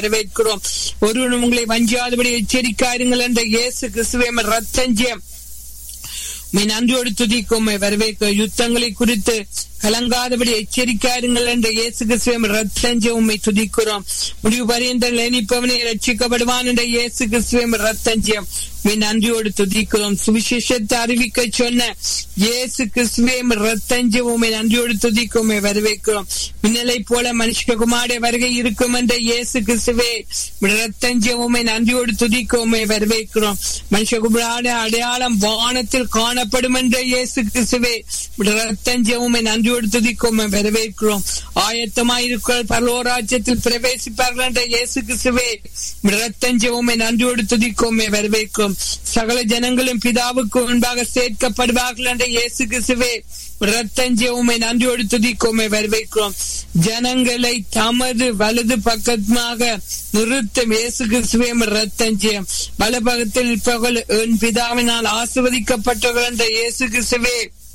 வரவேற்கிறோம் ஒருவன் உங்களை வஞ்சாதபடி எச்சரிக்காருங்கள் என்ற இயேசு கிறிஸ்துவே ரத்தஞ்சியம் உம்மை நன்றியோடு துதிக்கும் வரவேற்க யுத்தங்களை குறித்து கலங்காதபடி எச்சரிக்காருங்கள் என்ற இயேசு கிறிஸ்துவம் ரத்தஞ்ச உண்மை துதிக்கிறோம் முடிவு பரியந்தங்கள் இனிப்பவனை ரட்சிக்கப்படுவான் என்ற இயேசு கிறிஸ்துவம் ரத்தஞ்சம் உண்மை நன்றியோடு துதிக்கிறோம் சுவிசேஷத்தை அறிவிக்க சொன்ன இயேசு கிறிஸ்துவம் ரத்தஞ்சம் உண்மை நன்றியோடு துதிக்கும் வரவேற்கிறோம் மின்னலை போல மனுஷகுமார வருகை இருக்கும் என்ற இயேசு கிறிஸ்துவே ரத்தஞ்சம் உண்மை நன்றியோடு துதிக்கும் வரவேற்கிறோம் மனுஷகுமார அடையாளம் வானத்தில் காணப்படும் என்ற இயேசு கிறிஸ்துவே ரத்தஞ்சம் உண்மை நன்றி நன்றியோடு துதிக்கும் வரவேற்கிறோம் ஆயத்தமாயிருக்கிற பரலோராஜ்யத்தில் பிரவேசிப்பார்கள் என்ற இயேசு கிறிஸ்துவே ரத்தஞ்சவுமே நன்றியோடு துதிக்கும் வரவேற்கும் சகல ஜனங்களும் பிதாவுக்கு முன்பாக சேர்க்கப்படுவார்கள் என்ற இயேசு கிறிஸ்துவே ரத்தஞ்சவுமே நன்றியோடு துதிக்குமே வரவேற்கிறோம் ஜனங்களை தமது வலது பக்கமாக நிறுத்தும் இயேசு கிறிஸ்துவே ரத்தஞ்சயம் வலபகத்தில் நிற்பவர்கள் என் பிதாவினால் ஆசிர்வதிக்கப்பட்டவர்கள் என்ற இயேசு கிறிஸ்துவே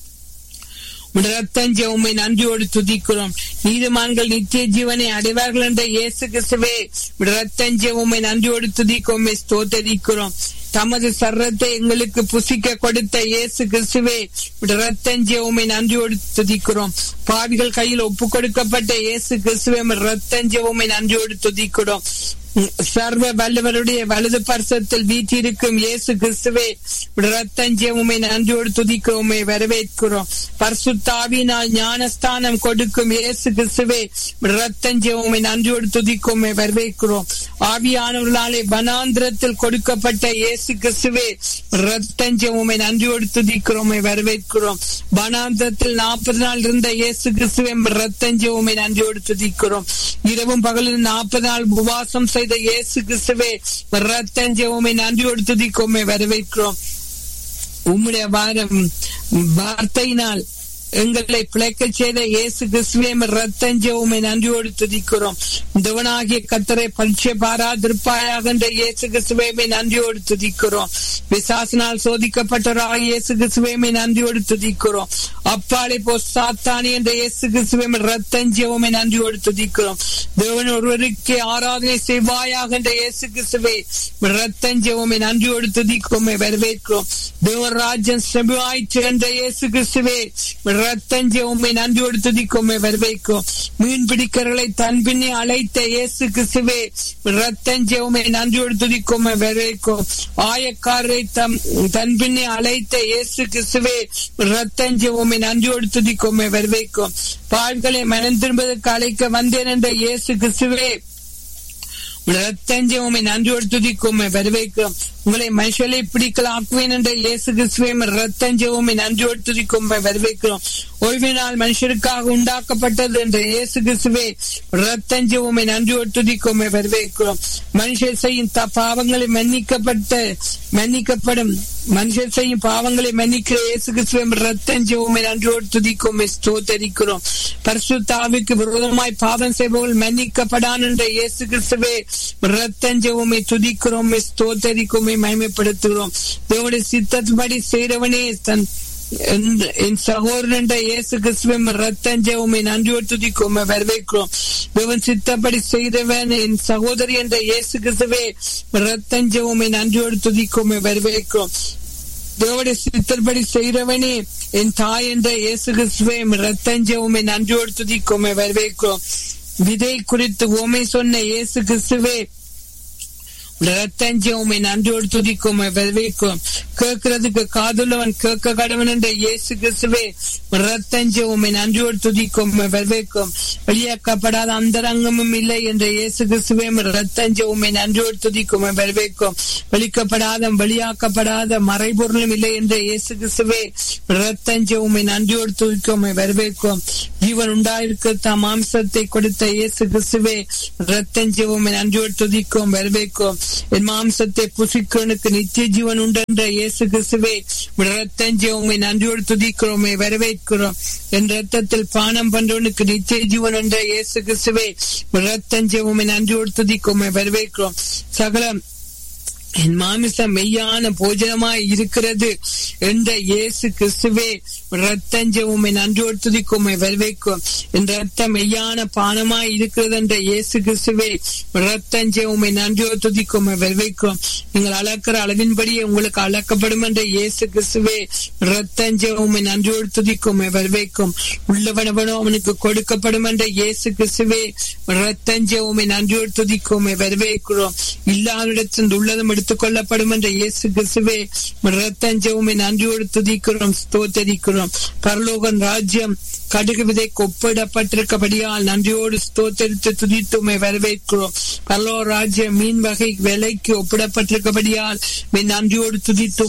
ரத்தஞ்ச உண்மை நன்றியோடு துதிக்கிறோம் நீதிமான்கள் நித்திய ஜீவனை அடைவார்கள் என்ற இயேசு கிறிஸ்துவே ரத்தஞ்ச உண்மை நன்றியோடு துதிக்கும் ஸ்தோத்தரிக்கிறோம் தமது சர்ரத்தை எங்களுக்கு புசிக்க கொடுத்த இயேசு கிறிஸ்துவே ரத்தஞ்ச உண்மை நன்றியோடு துதிக்கிறோம் பாவிகள் கையில் ஒப்பு கொடுக்கப்பட்ட இயேசு கிறிஸ்துவே ரத்தஞ்ச உண்மை நன்றியோடு துதிக்கிறோம் சர்வ வல்லவருடைய வலது பரிசத்தில் வீட்டிருக்கும் இயேசு கிறிஸ்துவே ரத்தஞ்சவுமை நன்றியோடு துதிக்கிறோமை வரவேற்கிறோம் பரிசுத்தாவினால் ஞானஸ்தானம் கொடுக்கும் இயேசு கிறிஸ்துவே ரத்தஞ்சவுமை நன்றியோடு துதிக்கோமை வரவேற்கிறோம் ஆவியானவர்களாலே வனாந்திரத்தில் கொடுக்கப்பட்ட இயேசு கிறிஸ்துவே ரத்தஞ்சவுமை நன்றியோடு துதிக்கிறோமை வரவேற்கிறோம் வனாந்திரத்தில் நாற்பது நாள் இருந்த இயேசு கிறிஸ்துவே ரத்தஞ்சவுமை நன்றியோடு துதிக்கிறோம் இரவும் பகலும் நாற்பது நாள் உபவாசம் செய்த இயேசு கிறிஸ்துவே ரத்தஞ்சவுமை நன்றியோடு துதிக்கோமை வரவேற்கிறோம் உம்முடைய வாரம் வார்த்தையினால் எங்களை பிழைக்க செய்த இயேசு கிறிஸ்துவே ரத்தஞ்சவுமை நன்றியோடு துதிக்கிறோம் தேவனாகிய கத்தரை பரிச்சை பாராதிருப்பாயாக என்ற இயேசு கிறிஸ்துவே நன்றியோடு துதிக்கிறோம் விசாசனால் சோதிக்கப்பட்டவராக இயேசு கிறிஸ்துவே நன்றியோடு துதிக்கிறோம் அப்பாலை போ சாத்தானி என்ற இயேசு கிறிஸ்துவே ரத்தஞ்சவுமை நன்றியோடு துதிக்கிறோம் தேவன் ஒருவருக்கு ஆராதனை செய்வாயாக என்ற இயேசு கிறிஸ்துவே ரத்தஞ்சவுமை நன்றியோடு துதிக்கும் வரவேற்கிறோம் தேவராஜன் செபிவாய்ச்சு என்ற இயேசு கிறிஸ்துவே ரத்தஞ்ச உண்மை நன்றியோடு துதிக்கும் வரவேற்கும் மீன் பிடிக்கிறவர்களை தன் பின்னே அழைத்த இயேசு கிறிஸ்துவே ரத்தஞ்ச உண்மை நன்றியோடு துதிக்கும் வரவேற்கும் ஆயக்காரரை தம் தன் பின்னே அழைத்த இயேசு கிறிஸ்துவே ரத்தஞ்ச உண்மை நன்றியோடு துதிக்கும் வரவேற்கும் பால்களை மனம் திரும்பதற்கு அழைக்க வந்தேன் என்ற இயேசு கிறிஸ்துவே ரத்தஞ்சவுமை நன்றியோடு துதிக்கும் வரவேற்கிறோம் உங்களை மனுஷலை பிடிக்கலாக்குவேன் என்ற இயேசு கிறிஸ்துவை ரத்தஞ்சவுமை நன்றியோடு துதிக்கும் வரவேற்கிறோம் ஓய்வு நாள் மனுஷருக்காக உண்டாக்கப்பட்டது என்ற இயேசு கிறிஸ்துவே ரத்தஞ்சவுமை நன்றியோடு துதிக்கும் வரவேற்கிறோம் மனுஷர் செய்யும் பாவங்களை மன்னிக்கப்பட்ட மன்னிக்கப்படும் மனுஷர் செய்யும் பாவங்களை மன்னிக்கிற இயேசு கிறிஸ்துவை ரத்தஞ்சவுமை நன்றியோடு துதிக்கும் ஸ்தோத்தரிக்கிறோம் பரிசுத்தாவிற்கு விரோதமாய் பாவம் செய்பவர்கள் மன்னிக்கப்படான் என்ற இயேசு கிறிஸ்துவே ரத்தஞ்சவுமை துதிக்கிறோம் ஸ்தோத்தரிக்கும் மயமைப்படுத்துகிறோம் தேவனுடைய சித்தத்தின்படி செய்கிறவனே தன் என் சகோதரன் இயேசு கிறிஸ்துவம் ரத்தஞ்சவுமை நன்றியோடு துதிக்கும் வரவேற்கிறோம் தேவன் சித்தப்படி செய்தவன் என் சகோதரி என்ற இயேசு கிறிஸ்துவே ரத்தஞ்சவுமை நன்றியோடு துதிக்கும் வரவேற்கிறோம் தேவடைய சித்தப்படி செய்கிறவனே என் தாய் என்ற இயேசு கிறிஸ்துவே ரத்தஞ்சவுமை நன்றியோடு துதிக்கும் வரவேற்கிறோம் விதை குறித்து ஓமை சொன்ன இயேசு கிறிஸ்துவே ரத்தஞ்ச உண்மை நன்றியோடு துதிக்கும் வரவேற்கும் கேட்கறதுக்கு காதுள்ளவன் கேட்க கடவன் என்ற இயேசு கிறிஸ்துவே ரத்தஞ்ச உண்மை நன்றியோடு துதிக்கும் வரவேற்கும் வெளியாக்கப்படாத அந்தரங்கமும் இல்லை என்ற இயேசு கிறிஸ்துவே ரத்தஞ்ச உண்மை நன்றியோடு துதிக்கும் வரவேற்கும் வெளிக்கப்படாத வெளியாக்கப்படாத மறைபொருளும் இல்லை என்ற இயேசு கிறிஸ்துவே ரத்தஞ்ச உண்மை நன்றியோடு துதிக்கும் வரவேற்கும் ஜீவன் உண்டாயிருக்க தாம் மாம்சத்தை கொடுத்த இயேசு கிறிஸ்துவே ரத்தஞ்ச உண்மை நன்றியோடு துதிக்கும் வரவேற்கும் என் மாம்சத்தை புசிக்கிறனுக்கு நித்திய ஜீவன் உண்டு என்ற இயேசு கிறிஸ்துவே ரத்தஞ்ச உண்மை நன்றியோடு துதிக்கிறோமே வரவேற்கிறோம் என் ரத்தத்தில் பானம் பண்றவனுக்கு நித்திய ஜீவன் என்ற இயேசு கிறிஸ்துவே ரத்தஞ்ச உண்மை நன்றியோடு துதிக்கிறோமே வரவேற்கிறோம் சகலம் என் மாமிசம் மெய்யான போஜனமாய் இருக்கிறது என்ற இயேசு கிறிஸ்துவே ரத்தஞ்ச உண்மை நன்றியோடு துதிக்கும் உம்மை வரவேற்கும் இந்த ரத்தம் மெய்யான பானமாய் இருக்கிறது என்ற இயேசு கிறிஸ்துவே ரத்தஞ்ச உண்மை நன்றியோடு துதிக்கும் உம்மை வரவேற்கும் நீங்கள் அளக்கிற அளவின்படியே உங்களுக்கு அளக்கப்படும் என்ற இயேசு கிறிஸ்துவே ரத்தஞ்ச உண்மை நன்றியோடு துதிக்கும் உம்மை வரவேற்கும் உள்ளவனவனோ அவனுக்கு கொடுக்கப்படும் என்ற இயேசு கிறிஸ்துவே ரத்தஞ்ச உண்மை நன்றியோடு துதிக்கும் உம்மை வரவேற்கிறோம் இல்லாவிடத்திலிருந்து உள்ளதும் எடுத்துக் கொள்ளப்படும் என்ற இயேசு கிறிஸ்துவே ரத்தஞ்ச உண்மை நன்றியோடு துதிக்கிறோம் ஸ்தோத்தரிக்கிறோம் பரலோகன் ராஜ்யம் கடுகு விதைக்கு ஒப்பிடப்பட்டிருக்கபடியால் நன்றியோடு ஸ்தோத்தரித்து துதித்து உம்மை வரவேற்கிறோம் பரலோ ராஜ்யம் மீன் வகை விலைக்கு ஒப்பிடப்பட்டிருக்கபடியால் உம்மை நன்றியோடு துதித்து